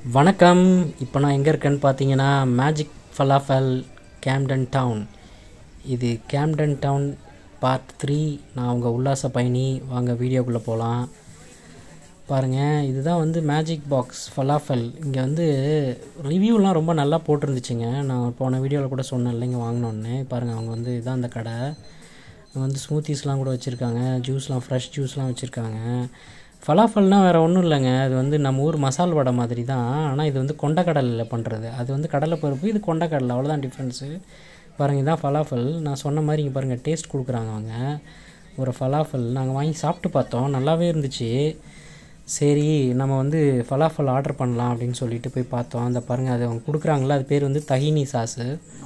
வணக்கம் இப்போ நான் எங்கே இருக்கேன்னு பார்த்தீங்கன்னா மேஜிக் ஃபலாஃபல் கேம்டன் டவுன் இது கேம்டன் டவுன் பார்ட் த்ரீ நான் உங்கள் உல்லாச பயணி வாங்க வீடியோக்குள்ளே போகலாம் பாருங்கள் இதுதான் வந்து மேஜிக் பாக்ஸ் ஃபலாஃபல் இங்கே வந்து ரிவ்யூலாம் ரொம்ப நல்லா போட்டிருந்துச்சுங்க நான் போன வீடியோவில் கூட சொன்னேன் இல்லைங்க வாங்கினோன்னு பாருங்கள் அவங்க வந்து இதான் அந்த கடை அங்கே வந்து ஸ்மூத்திஸ்லாம் கூட வச்சுருக்காங்க ஜூஸ்லாம் ஃப்ரெஷ் ஜூஸ்லாம் வச்சுருக்காங்க ஃபலாஃபல்னால் வேறு ஒன்றும் இல்லைங்க அது வந்து நம்ம ஊர் மசால் வடை மாதிரி தான் ஆனால் இது வந்து கொண்டக்கடலில் பண்ணுறது அது வந்து கடலைப்பருப்பு இது கொண்டக்கடலை அவ்வளோதான் டிஃப்ரென்ஸு பாருங்கள் இதான் ஃபலாஃபல் நான் சொன்ன மாதிரி இங்கே பாருங்கள் டேஸ்ட் கொடுக்குறாங்க அவங்க ஒரு ஃபலாஃபல் நாங்கள் வாங்கி சாப்பிட்டு பார்த்தோம் நல்லாவே இருந்துச்சு சரி நம்ம வந்து ஃபலாஃபல் ஆர்டர் பண்ணலாம் அப்படின்னு சொல்லிட்டு போய் பார்த்தோம் அந்த பாருங்கள் அது அவங்க கொடுக்குறாங்களா அது பேர் வந்து தஹினி சாஸு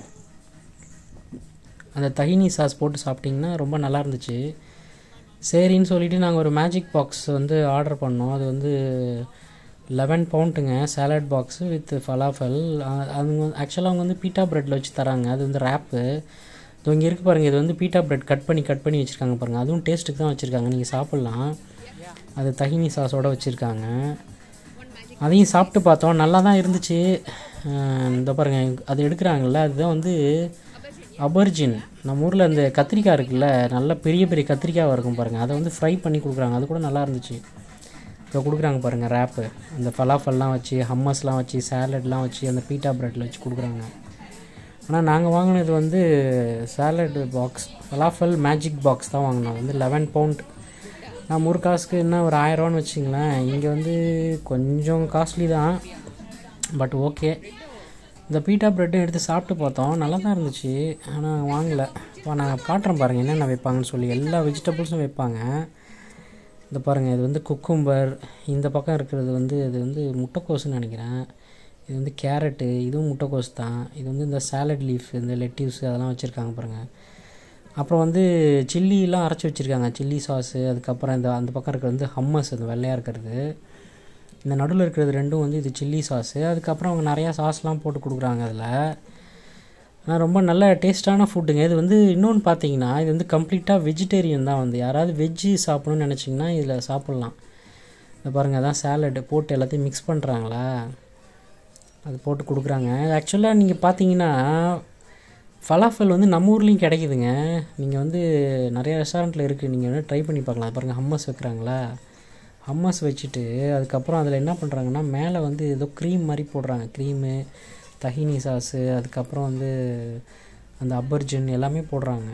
அந்த தஹினி சாஸ் போட்டு சாப்பிட்டிங்கன்னா ரொம்ப நல்லா இருந்துச்சு சரின்னு சொல்லிட்டு நாங்கள் ஒரு மேஜிக் பாக்ஸ் வந்து ஆர்டர் பண்ணோம் அது வந்து லெவன் பவுண்டுங்க சாலட் பாக்ஸு வித் ஃபலாஃபல் அவங்க ஆக்சுவலாக அவங்க வந்து பீட்டா ப்ரெட்டில் வச்சு தராங்க அது வந்து ரேப்பு இது இங்கே இருக்குது பாருங்கள் இது வந்து பீட்டா ப்ரெட் கட் பண்ணி கட் பண்ணி வச்சுருக்காங்க பாருங்கள் அதுவும் டேஸ்ட்டுக்கு தான் வச்சுருக்காங்க நீங்கள் சாப்பிட்லாம் அது தஹினி சாஸோடு வச்சுருக்காங்க அதையும் சாப்பிட்டு பார்த்தோம் நல்லா தான் இருந்துச்சு இந்த பாருங்கள் அது எடுக்கிறாங்கல்ல அதுதான் வந்து அபர்ஜின் நம்ம ஊரில் இந்த கத்திரிக்காய் இருக்குல்ல நல்ல பெரிய பெரிய கத்திரிக்காய் இருக்கும் பாருங்கள் அதை வந்து ஃப்ரை பண்ணி கொடுக்குறாங்க அது கூட நல்லா இருந்துச்சு இப்போ கொடுக்குறாங்க பாருங்கள் ரேப்பு அந்த ஃபலாஃபல்லாம் வச்சு ஹம்மஸ்லாம் வச்சு சேலட்லாம் வச்சு அந்த பீட்டா ப்ரெட்டில் வச்சு கொடுக்குறாங்க ஆனால் நாங்கள் வாங்கினது வந்து salad box falafel magic box தான் வாங்கினோம் வந்து லெவன் பவுண்ட் நம்ம ஊர் காசுக்கு என்ன ஒரு ஆயிரரூவான்னு வச்சிங்களேன் இங்கே வந்து கொஞ்சம் காஸ்ட்லி தான் பட் ஓகே இந்த பீட்டா ப்ரெட்டும் எடுத்து சாப்பிட்டு பார்த்தோம் நல்லா தான் இருந்துச்சு ஆனால் வாங்கலை இப்போ நான் காட்டுறேன் பாருங்கள் என்னென்ன வைப்பாங்கன்னு சொல்லி எல்லா வெஜிடபிள்ஸும் வைப்பாங்க இந்த பாருங்கள் இது வந்து குக்கும்பர் இந்த பக்கம் இருக்கிறது வந்து இது வந்து முட்டைக்கோசுன்னு நினைக்கிறேன் இது வந்து கேரட்டு இதுவும் முட்டைக்கோஸ் தான் இது வந்து இந்த சாலட் லீஃப் இந்த லெட்டிவ்ஸ் அதெல்லாம் வச்சுருக்காங்க பாருங்கள் அப்புறம் வந்து சில்லிலாம் அரைச்சி வச்சுருக்காங்க சில்லி சாஸு அதுக்கப்புறம் இந்த அந்த பக்கம் இருக்கிறது வந்து ஹம்மஸ் அந்த வெள்ளையாக இருக்கிறது இந்த நடுவில் இருக்கிறது ரெண்டும் வந்து இது சில்லி சாஸு அதுக்கப்புறம் அவங்க நிறையா சாஸ்லாம் போட்டு கொடுக்குறாங்க அதில் ஆனால் ரொம்ப நல்ல டேஸ்ட்டான ஃபுட்டுங்க இது வந்து இன்னொன்று பார்த்தீங்கன்னா இது வந்து கம்ப்ளீட்டாக வெஜிடேரியன் தான் வந்து யாராவது வெஜ்ஜு சாப்பிடணும்னு நினச்சிங்கன்னா இதில் சாப்பிட்லாம் இது பாருங்கள் அதான் சேலடு போட்டு எல்லாத்தையும் மிக்ஸ் பண்ணுறாங்களா அது போட்டு கொடுக்குறாங்க ஆக்சுவலாக நீங்கள் பார்த்தீங்கன்னா ஃபலாஃபல் வந்து நம்ம ஊர்லேயும் கிடைக்குதுங்க நீங்கள் வந்து நிறைய ரெஸ்டாரண்ட்டில் இருக்குது நீங்கள் வந்து ட்ரை பண்ணி பார்க்கலாம் பாருங்கள் ஹம்மஸ் வைக்கிறாங்களா ஹம்மஸ் வச்சுட்டு அதுக்கப்புறம் அதில் என்ன பண்ணுறாங்கன்னா மேலே வந்து ஏதோ க்ரீம் மாதிரி போடுறாங்க க்ரீமு தஹினி சாஸு அதுக்கப்புறம் வந்து அந்த அப்பர்ஜின் எல்லாமே போடுறாங்க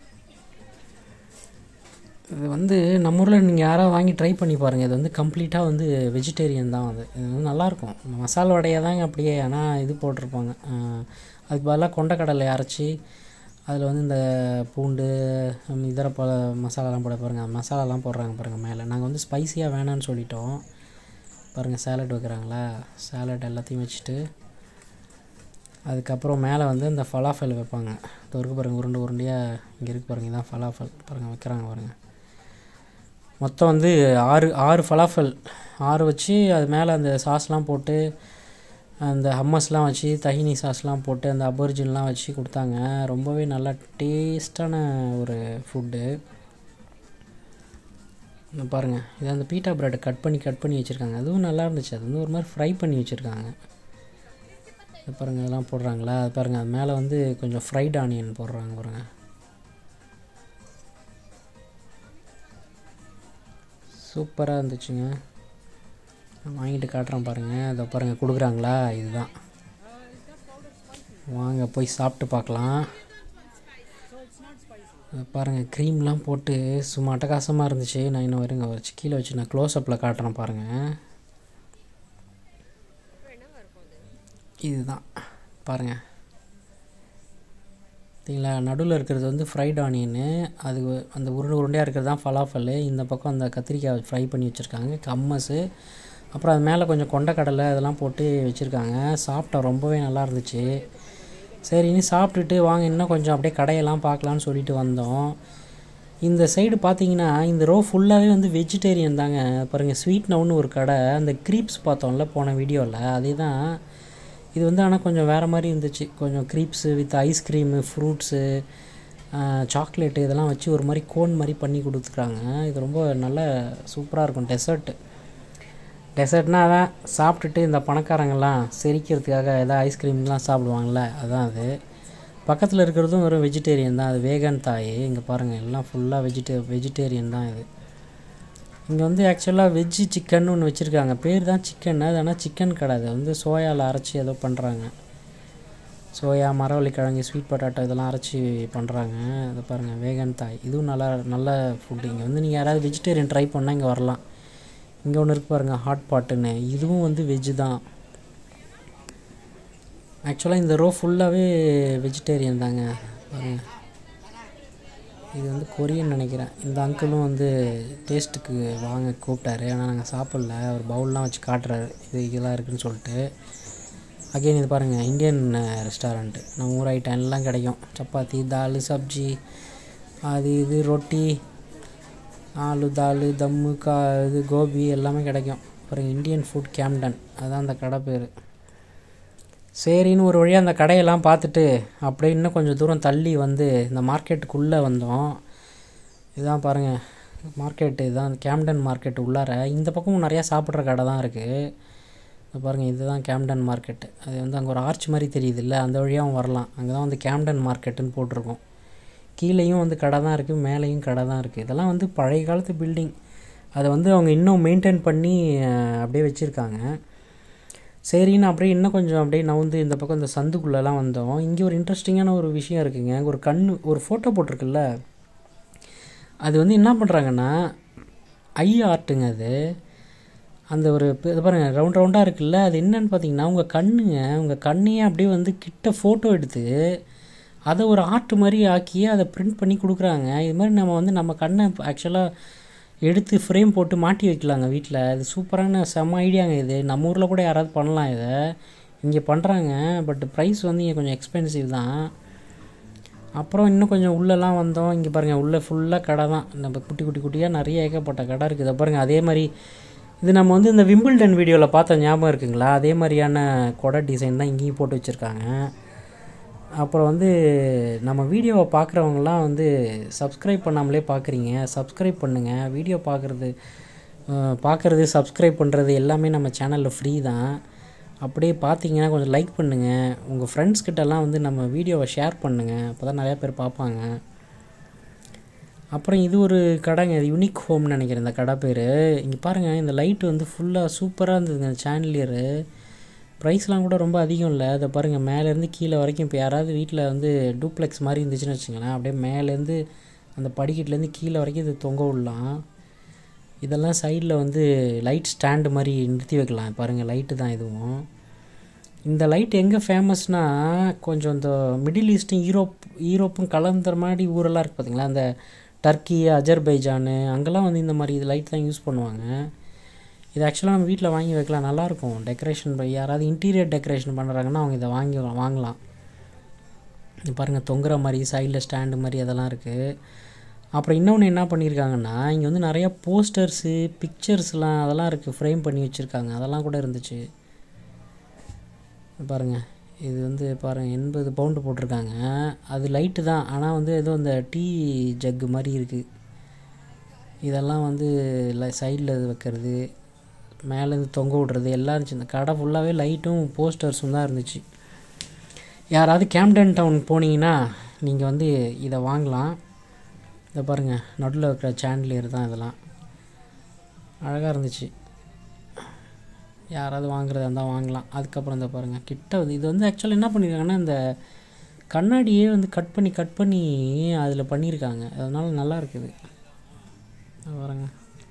இது வந்து நம்ம ஊரில் நீங்கள் யாராவது வாங்கி ட்ரை பண்ணி பாருங்கள் இது வந்து கம்ப்ளீட்டாக வந்து வெஜிடேரியன் தான் அது இது வந்து நல்லாயிருக்கும் மசாலா வடையாக தாங்க அப்படியே ஆனால் இது போட்டிருப்பாங்க அதுக்கு பதிலாக கொண்டக்கடலை அரைச்சி அதில் வந்து இந்த பூண்டு இதர பல மசாலாலாம் போட பாருங்கள் மசாலாலாம் போடுறாங்க பாருங்கள் மேலே நாங்கள் வந்து ஸ்பைஸியாக வேணான்னு சொல்லிட்டோம் பாருங்கள் சேலட் வைக்கிறாங்களா சேலட் எல்லாத்தையும் வச்சுட்டு அதுக்கப்புறம் மேலே வந்து இந்த ஃபலாஃபல் வைப்பாங்க இந்த இருக்கு பாருங்கள் உருண்டை உருண்டையாக இங்கே இருக்குது பாருங்கள் இதான் ஃபலாஃபல் பாருங்கள் வைக்கிறாங்க பாருங்கள் மொத்தம் வந்து ஆறு ஆறு ஃபலாஃபல் ஆறு வச்சு அது மேலே அந்த சாஸ்லாம் போட்டு அந்த ஹம்மஸ்லாம் வச்சு தஹினி சாஸ்லாம் போட்டு அந்த அபர்ஜின்லாம் வச்சு கொடுத்தாங்க ரொம்பவே நல்லா டேஸ்டான ஒரு ஃபுட்டு பாருங்கள் இது அந்த பீட்டா ப்ரெட்டை கட் பண்ணி கட் பண்ணி வச்சுருக்காங்க அதுவும் நல்லா இருந்துச்சு அது வந்து ஒரு மாதிரி ஃப்ரை பண்ணி வச்சுருக்காங்க பாருங்கள் இதெல்லாம் போடுறாங்களா அது பாருங்கள் அது மேலே வந்து கொஞ்சம் ஃப்ரைட் ஆனியன் போடுறாங்க பாருங்கள் சூப்பராக இருந்துச்சுங்க வாங்கிட்டு காட்டுறேன் பாருங்கள் அதை பாருங்கள் கொடுக்குறாங்களா இதுதான் வாங்க போய் சாப்பிட்டு பார்க்கலாம் பாருங்கள் க்ரீம்லாம் போட்டு சும்மா அட்டகாசமாக இருந்துச்சு நான் இன்னும் வருங்க வச்சு கீழே வச்சு நான் க்ளோஸ்அப்பில் காட்டுறேன் பாருங்கள் இதுதான் பாருங்கள் பார்த்தீங்களா நடுவில் இருக்கிறது வந்து ஃப்ரைட் ஆனியனு அது அந்த உருண்டை உருண்டையாக இருக்கிறது தான் ஃபலாஃபல் இந்த பக்கம் அந்த கத்திரிக்காய் ஃப்ரை பண்ணி வச்சுருக்காங்க கம்மஸு அப்புறம் அது மேலே கொஞ்சம் கொண்டக்கடலை அதெல்லாம் போட்டு வச்சுருக்காங்க சாப்பிட்டா ரொம்பவே நல்லா இருந்துச்சு சரி இனி சாப்பிட்டுட்டு வாங்க இன்னும் கொஞ்சம் அப்படியே கடையெல்லாம் பார்க்கலான்னு சொல்லிட்டு வந்தோம் இந்த சைடு பார்த்தீங்கன்னா இந்த ரோ ஃபுல்லாகவே வந்து வெஜிடேரியன் தாங்க பாருங்கள் ஸ்வீட் நவுன்னு ஒரு கடை அந்த க்ரீப்ஸ் பார்த்தோம்ல போன வீடியோவில் அதே தான் இது வந்து ஆனால் கொஞ்சம் வேறு மாதிரி இருந்துச்சு கொஞ்சம் crepes with ice cream fruits chocolate இதெல்லாம் வச்சு ஒரு மாதிரி கோன் மாதிரி பண்ணி கொடுத்துருக்காங்க இது ரொம்ப நல்ல சூப்பராக இருக்கும் டெசர்ட்டு டெசர்ட்னா அதான் சாப்பிட்டுட்டு இந்த பணக்காரங்கெல்லாம் செரிக்கிறதுக்காக எதாவது ஐஸ்கிரீம்லாம் சாப்பிடுவாங்கள்ல அதான் அது பக்கத்தில் இருக்கிறதும் வெறும் வெஜிடேரியன் தான் அது வேகன் தாய் இங்கே பாருங்கள் எல்லாம் ஃபுல்லாக வெஜிடே வெஜிடேரியன் தான் இது இங்கே வந்து ஆக்சுவலாக வெஜ்ஜு சிக்கன் ஒன்று வச்சுருக்காங்க பேர் தான் சிக்கன் அது ஆனால் சிக்கன் கிடையாது வந்து சோயாவில் அரைச்சி ஏதோ பண்ணுறாங்க சோயா மரவள்ளி கிழங்கு ஸ்வீட் பொட்டாட்டோ இதெல்லாம் அரைச்சி பண்ணுறாங்க அதை பாருங்கள் வேகன் தாய் இதுவும் நல்லா நல்ல ஃபுட்டு இங்கே வந்து நீங்கள் யாராவது வெஜிடேரியன் ட்ரை பண்ணால் இங்கே வரலாம் இங்கே ஒன்று இருக்கு பாருங்கள் ஹாட் பாட்டுன்னு இதுவும் வந்து வெஜ்ஜு தான் ஆக்சுவலாக இந்த ரோ ஃபுல்லாகவே வெஜிடேரியன் தாங்க பாருங்கள் இது வந்து கொரியன் நினைக்கிறேன் இந்த அங்கிளும் வந்து டேஸ்ட்டுக்கு வாங்க கூப்பிட்டாரு ஆனால் நாங்கள் சாப்பிடல ஒரு பவுல்லாம் வச்சு காட்டுறாரு இது இதெல்லாம் இருக்குதுன்னு சொல்லிட்டு அகெயின் இது பாருங்கள் இந்தியன் ரெஸ்டாரண்ட்டு நம்ம ஊர் ஐட்டம் எல்லாம் கிடைக்கும் சப்பாத்தி தால் சப்ஜி அது இது ரொட்டி ஆலு தால் தம்மு கா இது கோபி எல்லாமே கிடைக்கும் பாருங்கள் இந்தியன் ஃபுட் கேம்டன் அதுதான் அந்த கடை பேர் சரின்னு ஒரு வழியாக அந்த கடையெல்லாம் பார்த்துட்டு அப்படியே இன்னும் கொஞ்சம் தூரம் தள்ளி வந்து இந்த மார்க்கெட்டுக்குள்ளே வந்தோம் இதான் பாருங்கள் மார்க்கெட்டு இதுதான் கேம்டன் மார்க்கெட்டு உள்ளார இந்த பக்கமும் நிறையா சாப்பிட்ற கடை தான் இருக்குது இதை பாருங்கள் இதுதான் கேம்டன் மார்க்கெட்டு அது வந்து அங்கே ஒரு ஆர்ச் மாதிரி தெரியுது இல்லை அந்த வழியாகவும் வரலாம் அங்கே தான் வந்து கேம்டன் மார்க்கெட்டுன்னு போட்டிருக்கோம் கீழேயும் வந்து கடை தான் இருக்குது மேலேயும் கடை தான் இருக்குது இதெல்லாம் வந்து பழைய காலத்து பில்டிங் அதை வந்து அவங்க இன்னும் மெயின்டைன் பண்ணி அஹ், அப்படியே வச்சுருக்காங்க சரின்னு அப்படியே இன்னும் கொஞ்சம் அப்படியே நவுந்து இந்த பக்கம் இந்த சந்துக்குள்ளெல்லாம் வந்தோம் இங்கே ஒரு இன்ட்ரெஸ்டிங்கான ஒரு விஷயம் இருக்குங்க அங்க ஒரு கண் ஒரு ஃபோட்டோ போட்டிருக்குல்ல அது வந்து என்ன பண்ணுறாங்கன்னா ஐ ஆர்ட்டுங்க அது அந்த ஒரு ப- இது பாருங்கள் ரவுண்ட் ரவுண்டாக இருக்குல்ல அது என்னன்னு பார்த்தீங்கன்னா உங்கள் கண்ணுங்க உங்கள் கண்ணையே அப்படியே வந்து கிட்ட ஃபோட்டோ எடுத்து அதை ஒரு ஆர்ட் மாதிரி ஆக்கி அதை பிரிண்ட் பண்ணி கொடுக்குறாங்க இது மாதிரி நம்ம வந்து நம்ம கண்ணை ஆக்சுவலாக எடுத்து ஃப்ரேம் போட்டு மாட்டி வைக்கலாங்க வீட்டில் இது சூப்பரான செம்ம ஐடியாங்க இது நம்ம ஊரில் கூட யாராவது பண்ணலாம் இதை இங்கே பண்ணுறாங்க பட் ப்ரைஸ் வந்து இங்கே கொஞ்சம் எக்ஸ்பென்சிவ் தான் அப்புறம் இன்னும் கொஞ்சம் உள்ளெல்லாம் வந்தோம் இங்கே பாருங்கள் உள்ளே ஃபுல்லாக கடை தான் நம்ம குட்டி குட்டி குட்டியாக நிறைய ஏகப்பட்ட கடை இருக்குது இதை பாருங்கள் அதே மாதிரி இது நம்ம வந்து இந்த விம்பிள்டன் வீடியோவில் பார்த்த ஞாபகம் இருக்குங்களா அதே மாதிரியான கொடை டிசைன் தான் இங்கேயும் போட்டு வச்சுருக்காங்க அப்புறம் வந்து நம்ம வீடியோவை பார்க்குறவங்கலாம் வந்து சப்ஸ்கிரைப் பண்ணாமலே பார்க்குறீங்க சப்ஸ்கிரைப் பண்ணுங்கள் வீடியோ பார்க்குறது பார்க்குறது சப்ஸ்கிரைப் பண்ணுறது எல்லாமே நம்ம சேனலில் ஃப்ரீ தான் அப்படியே பார்த்தீங்கன்னா கொஞ்சம் லைக் பண்ணுங்கள் உங்கள் ஃப்ரெண்ட்ஸ் கிட்டலாம் வந்து நம்ம வீடியோவை ஷேர் பண்ணுங்கள் அப்போ தான் நிறையா பேர் பார்ப்பாங்க அப்புறம் இது ஒரு கடைங்க இது யூனிக் ஹோம்னு நினைக்கிறேன் இந்த கடை பேர் இங்கே பாருங்கள் இந்த லைட் வந்து ஃபுல்லாக சூப்பராக இருந்ததுங்க இந்த சாண்டிலியரு ப்ரைஸ்லாம் கூட ரொம்ப அதிகம் இல்லை அதை பாருங்கள் மேலேருந்து கீழே வரைக்கும் இப்போ யாராவது வீட்டில் வந்து டூப்ளெக்ஸ் மாதிரி இருந்துச்சுன்னு வச்சுங்களேன் அப்படியே மேலேருந்து அந்த படிக்கட்டுலேருந்து கீழே வரைக்கும் இது தொங்க விடலாம் இதெல்லாம் சைடில் வந்து லைட் ஸ்டாண்டு மாதிரி நிறுத்தி வைக்கலாம் பாருங்கள் லைட்டு தான் இதுவும் இந்த லைட் எங்கே ஃபேமஸ்னால் கொஞ்சம் இந்த மிடில் ஈஸ்ட்டும் யூரோப் யூரோப்பும் கலந்துற மாதிரி ஊரெல்லாம் இருக்குது பார்த்தீங்களா அந்த டர்க்கி அஜர்பைஜானு அங்கெல்லாம் வந்து இந்த மாதிரி இது லைட் தான் யூஸ் பண்ணுவாங்க இது ஆக்சுவலாக நம்ம வீட்டில் வாங்கி வைக்கலாம் நல்லாயிருக்கும் டெக்கரேஷன் யாராவது இன்டீரியர் டெக்கரேஷன் பண்ணுறாங்கன்னா அவங்க இதை வாங்கி வாங்கலாம் இது பாருங்கள் தொங்குற மாதிரி சைடில் ஸ்டாண்டு மாதிரி அதெல்லாம் இருக்குது அப்புறம் இன்னொன்று என்ன பண்ணியிருக்காங்கன்னா இங்கே வந்து நிறையா போஸ்டர்ஸு பிக்சர்ஸ்லாம் அதெல்லாம் இருக்குது ஃப்ரேம் பண்ணி வச்சுருக்காங்க அதெல்லாம் கூட இருந்துச்சு பாருங்கள் இது வந்து பாருங்கள் எண்பது பவுண்டு போட்டிருக்காங்க அது லைட்டு தான் ஆனால் வந்து ஏதோ இந்த டீ ஜக்கு மாதிரி இருக்குது இதெல்லாம் வந்து சைடில் வைக்கிறது மேலேருந்து தொங்க விடுறது எல்லாம் இருந்துச்சு இந்த கடை ஃபுல்லாகவே லைட்டும் போஸ்டர்ஸும் தான் இருந்துச்சு யாராவது கேம்டன் டவுன் போனீங்கன்னா நீங்கள் வந்து இதை வாங்கலாம் இதை பாருங்கள் நடுவில் இருக்கிற சாண்ட்லியர் தான் இதெல்லாம் அழகாக இருந்துச்சு யாராவது வாங்குறதா இருந்தால் வாங்கலாம் அதுக்கப்புறம் இந்த பாருங்கள் கிட்ட வந்து இது வந்து ஆக்சுவலாக என்ன பண்ணியிருக்காங்கன்னா இந்த கண்ணாடியே வந்து கட் பண்ணி கட் பண்ணி அதில் பண்ணியிருக்காங்க அதனால் நல்லா இருக்குது அது பாருங்க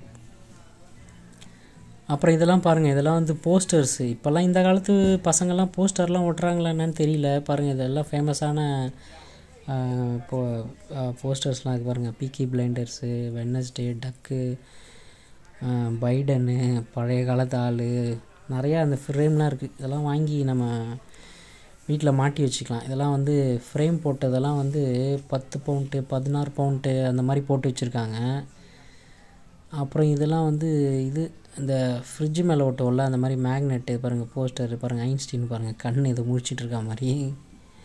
அப்புறம் இதெல்லாம் பாருங்கள் இதெல்லாம் வந்து போஸ்டர்ஸு இப்போல்லாம் இந்த காலத்து பசங்கள்லாம் போஸ்டர்லாம் ஒட்டுறாங்களா என்னன்னு தெரியல பாருங்கள் இதெல்லாம் ஃபேமஸான போ போஸ்டர்ஸ்லாம் இருக்கு பாருங்கள் பீக்கி பிளைண்டர்ஸு வெட்னஸ்டே டக்கு பைடனு பழைய காலத்து ஆள் நிறையா அந்த ஃப்ரேம்லாம் இருக்குது இதெல்லாம் வாங்கி நம்ம வீட்டில் மாட்டி வச்சுக்கலாம் இதெல்லாம் வந்து ஃப்ரேம் போட்டதெல்லாம் வந்து பத்து பவுண்ட்டு பதினாறு பவுண்ட்டு அந்த மாதிரி போட்டு வச்சுருக்காங்க அப்புறம் இதெல்லாம் வந்து இது இந்த ஃப்ரிட்ஜு மேலே ஓட்டுவோம்ல அந்த மாதிரி மேக்னெட்டு பாருங்கள் போஸ்டர் பாருங்கள் ஐன்ஸ்டீன் பாருங்கள் கண் இது முழிச்சிட்டு இருக்க மாதிரி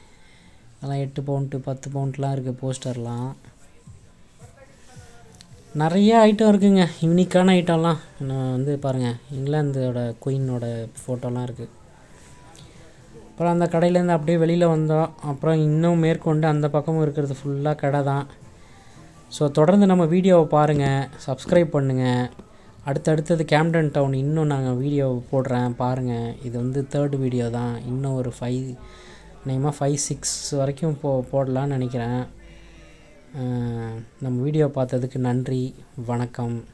அதெல்லாம் எட்டு பவுண்ட்டு பத்து பவுண்ட்லாம் இருக்குது போஸ்டர்லாம் நிறைய ஐட்டம் இருக்குங்க யூனிக்கான ஐட்டம்லாம் நான் வந்து பாருங்கள் இங்கிலாந்தோட குயினோட ஃபோட்டோலாம் இருக்குது அப்புறம் அந்த கடையிலேருந்து அப்படியே வெளியில் வந்தோம் அப்புறம் இன்னும் மேற்கொண்டு அந்த பக்கமும் இருக்கிறது ஃபுல்லாக கடை தான் ஸோ தொடர்ந்து நம்ம வீடியோவை பாருங்கள் சப்ஸ்கிரைப் பண்ணுங்கள் அடுத்தடுத்தது கேம்டன் டவுன் இன்னும் நாங்கள் வீடியோ போடுறேன் பாருங்கள் இது வந்து தேர்ட் வீடியோ தான் இன்னும் ஒரு ஃபைவ் நேமாக ஃபைவ் சிக்ஸ் வரைக்கும் போ போடலான்னு நினைக்கிறேன் அஹ் நம்ம வீடியோ பார்த்ததுக்கு நன்றி வணக்கம்